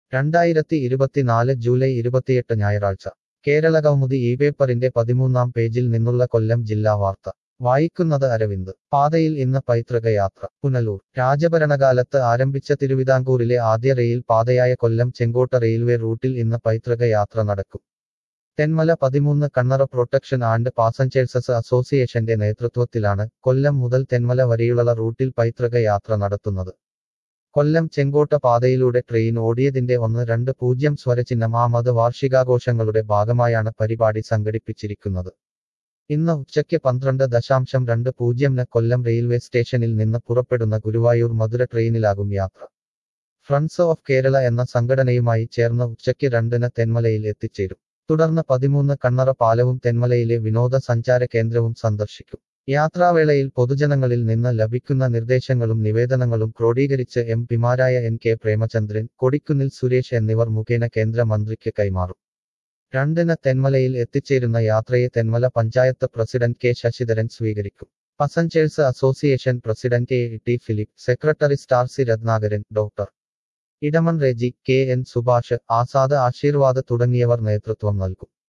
രണ്ടായിരത്തി ഇരുപത്തിനാല് ജൂലൈ ഇരുപത്തിയെട്ട് ഞായറാഴ്ച കേരള കൗമുദി ഈ പേപ്പറിന്റെ പതിമൂന്നാം പേജിൽ നിന്നുള്ള കൊല്ലം ജില്ലാ വാർത്ത വായിക്കുന്നത് അരവിന്ദ് പാതയിൽ ഇന്ന് പൈതൃക യാത്ര പുനലൂർ രാജഭരണകാലത്ത് ആരംഭിച്ച തിരുവിതാംകൂറിലെ ആദ്യ റെയിൽ പാതയായ കൊല്ലം ചെങ്കോട്ട റെയിൽവേ റൂട്ടിൽ ഇന്ന് പൈതൃക യാത്ര നടക്കും തെന്മല പതിമൂന്ന് കണ്ണറ പ്രൊട്ടക്ഷൻ ആൻഡ് പാസഞ്ചേഴ്സസ് അസോസിയേഷന്റെ നേതൃത്വത്തിലാണ് കൊല്ലം മുതൽ തെന്മല വരെയുള്ള റൂട്ടിൽ പൈതൃക യാത്ര നടത്തുന്നത് കൊല്ലം ചെങ്കോട്ട പാതയിലൂടെ ട്രെയിൻ ഓടിയതിന്റെ ഒന്ന് രണ്ട് പൂജ്യം സ്വരചിഹ്നം ആമത് വാർഷികാഘോഷങ്ങളുടെ ഭാഗമായാണ് പരിപാടി സംഘടിപ്പിച്ചിരിക്കുന്നത് ഇന്ന് ഉച്ചയ്ക്ക് പന്ത്രണ്ട് ദശാംശം രണ്ട് പൂജ്യംന് കൊല്ലം റെയിൽവേ സ്റ്റേഷനിൽ നിന്ന് പുറപ്പെടുന്ന ഗുരുവായൂർ മധുര ട്രെയിനിലാകും യാത്ര ഫ്രണ്ട്സ് ഓഫ് കേരള എന്ന സംഘടനയുമായി ചേർന്ന് ഉച്ചയ്ക്ക് രണ്ടിന് തെന്മലയിൽ എത്തിച്ചേരും തുടർന്ന് പതിമൂന്ന് കണ്ണറ പാലവും തെന്മലയിലെ വിനോദസഞ്ചാര കേന്ദ്രവും സന്ദർശിക്കും യാത്രാവേളയിൽ പൊതുജനങ്ങളിൽ നിന്ന് ലഭിക്കുന്ന നിർദ്ദേശങ്ങളും നിവേദനങ്ങളും ക്രോഡീകരിച്ച് എം പിമാരായ എൻ കെ പ്രേമചന്ദ്രൻ കൊടിക്കുന്നിൽ സുരേഷ് എന്നിവർ മുഖേന കേന്ദ്രമന്ത്രിക്ക് കൈമാറും രണ്ടിന് തെന്മലയിൽ എത്തിച്ചേരുന്ന യാത്രയെ Thenmala panchayat president K Sasidharan സ്വീകരിക്കും passengers association president A T Philip secretary star C Ratnakaran doctor Edamon Reji K N Subhash Azad Ashirvad തുടങ്ങിയവർ നേതൃത്വം നൽകും